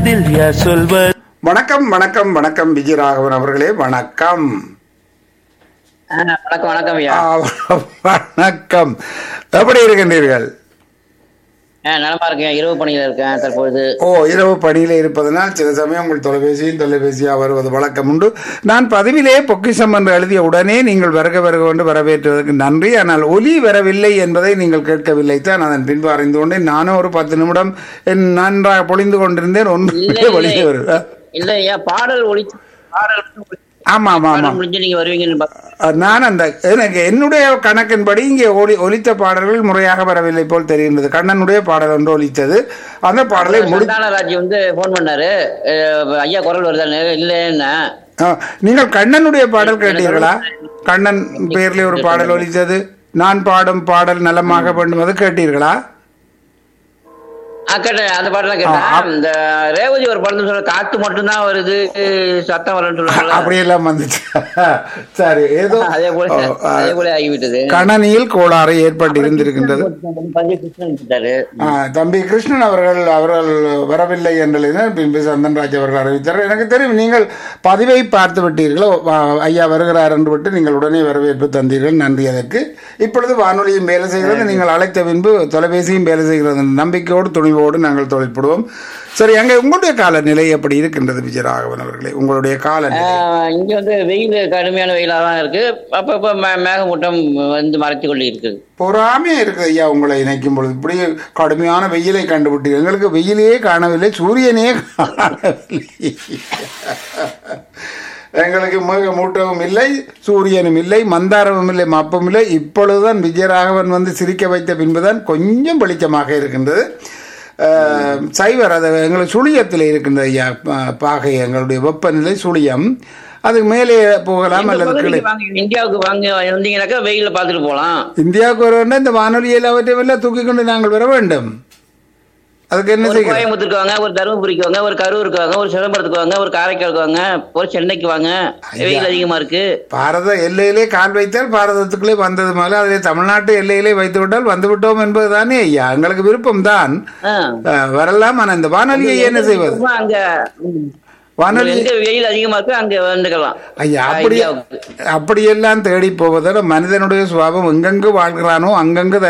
பதில் யார் சொல்வது வணக்கம் வணக்கம் வணக்கம் விஜயராகவன் அவர்களே வணக்கம் ஆ, வணக்கம் வணக்கம் ஐயா ஆ, வணக்கம் எப்படி இருக்கின்றீர்கள் ஆ, நலமா இருக்கேன் இரவு பணியில இருக்கேன் தற்பொழுது ஓ இரவு பணியில இருப்பதனால் சில சமயம் உங்கள் தொலைபேசியும் தொலைபேசியாக வருவது வழக்கம் உண்டு நான் பதிவிலே பொக்கிஷம் என்று எழுதிய உடனே நீங்கள் வருக வருக என்று வரவேற்றுவதற்கு நன்றி ஆனால் ஒலி வரவில்லை என்பதை நீங்கள் கேட்கவில்லை தான் அதன் பின்பு அறிந்து கொண்டேன் நானும் ஒரு பத்து நிமிடம் என் நன்றாக பொழிந்து கொண்டிருந்தேன் இல்ல, ஒன்று இல்ல. வெளியே வருது இல்ல ஐயா பாடல் ஒளி பாடல் ஒளி- ஆமா ஆமா ஆமா பாடல் முடிஞ்சு நீங்க வருவீங்கன்னு பார்த்தேன். நான் அந்த எனக்கு என்னுடைய கணக்கின்படி இங்கே ஒலி ஒலித்த பாடல்கள் முறையாக வரவில்லை போல் தெரிகின்றது கண்ணனுடைய பாடல் ஒன்று ஒலித்தது அந்த பாடலை முடி சந்தானராஜ் வந்து போன் பண்ணாரு அஹ், ஐயா குரல் வருதான்னு இல்லைன்னா ஆ, நீங்கள் கண்ணனுடைய பாடல் கேட்டீர்களா கண்ணன் பேர்ல ஒரு பாடல் ஒலித்தது நான் பாடும் பாடல் நலமாக வேண்டும் அது கேட்டீர்களா ஆ, கேட்டேன் அந்த பாட்டெல்லாம் கேட்டேன் இந்த ரேவதி ஒரு படம் சொல்ற காத்து மட்டும்தான் வருது சத்தம் வரும்னு சொல்றாங்க அப்படியெல்லாம் வந்துச்சு சரி ஏதோ அதே போல ஓ, ஆ, அதே போல ஆகிவிட்டது கணனியில் கோளாறு ஏற்பட்டு இருந்திருக்கின்றது பஞ்ச கிருஷ்ணன் கிட்டாரு ஆ, தம்பி கிருஷ்ணன் அவர்கள் அவர்கள் வரவில்லை என்று பின்பு சந்தன்ராஜ் அவர்கள் அறிவித்தார் எனக்கு தெரியும் நீங்கள் பதிவை பார்த்து விட்டீர்களோ வா- ஐயா வருகிறார் என்று விட்டு நீங்கள் உடனே வரவேற்பு தந்தீர்கள் நன்றி அதற்கு இப்பொழுது வானொலியும் வேலை செய்கிறது நீங்கள் அழைத்த பின்பு தொலைபேசியும் வேலை செய்கிறது என்ற நம்பிக்கையோடு துணிவோடு நாங்கள் தொழில்படுவோம் சரி அங்கே உங்களுடைய காலநிலை எப்படி இருக்கின்றது விஜயராகவன் அவர்களே உங்களுடைய காலநிலை ஆஹ் இங்க வந்து வெயில் கடுமையான வெயிலா தான் இருக்கு அப்பப்ப மே- மேகமூட்டம் வந்து மறைத்து கொண்டு இருக்குது பொறாமே இருக்குது ஐயா உங்களை இணைக்கும் பொழுது இப்படி கடுமையான வெயிலை கண்டுபிட்டு எங்களுக்கு வெயிலையே காணவில்லை சூரியனே காணவில்லை எங்களுக்கு மிக மூட்டவும் இல்லை சூரியனும் இல்லை மந்தாரமும் இல்லை மப்பமும் இல்லை இப்பொழுதுதான் விஜயராகவன் வந்து சிரிக்க வைத்த பின்புதான் கொஞ்சம் வெளிச்சமாக இருக்கின்றது அஹ், சைவர் அது எங்களுக்கு சுழியத்தில் இருக்கின்றது ஐயா பா- பாகை எங்களுடைய வெப்பநிலை சுழியம் அதுக்கு மேலே போகலாம் எங்க அல்லது கீழே பகுதிக்கு வாங்க, இந்தியாவுக்கு வாங்க வந்தீங்கன்னாக்கா வெயில பாத்துட்டு போலாம் இந்தியாவுக்கு வர வேண்டும் இந்த வானொலி எல்லாவற்றையும் எல்லாம் தூக்கி கொண்டு நாங்கள் வர வேண்டும் அதுக்கு என்ன ஒரு செய்ய கோயம்புத்தூருக்கு வாங்க ஒரு தருமபுரிக்கு வாங்க ஒரு கரூருக்கு வாங்க ஒரு சிதம்பரத்துக்கு வாங்க ஒரு காரைக்காலுக்கு வாங்க ஒரு சென்னைக்கு வாங்க வெயில் அதிகமா இருக்கு பாரத எல்லையிலே கால் வைத்தால் பாரதத்துக்குள்ளே வந்தது மேலே அதிலே தமிழ்நாட்டு எல்லையிலே வைத்து விட்டால் வந்து விட்டோம் என்பதுதானே ஐயா எங்களுக்கு விருப்பம் தான் ஆ. வரலாம் ஆனால் இந்த வானொலியை என்ன செய்வது சும்மா அங்க ம், வானொலி எங்க வெயில் அதிகமா இருக்கு அங்க வந்துக்கலாம் ஐயா அப்படி இந்தியாவுக்கு. அப்படியெல்லாம் தேடி போவதோட மனிதனுடைய சுபாவம் எங்கெங்கு வாழ்கிறானோ அங்கங்கு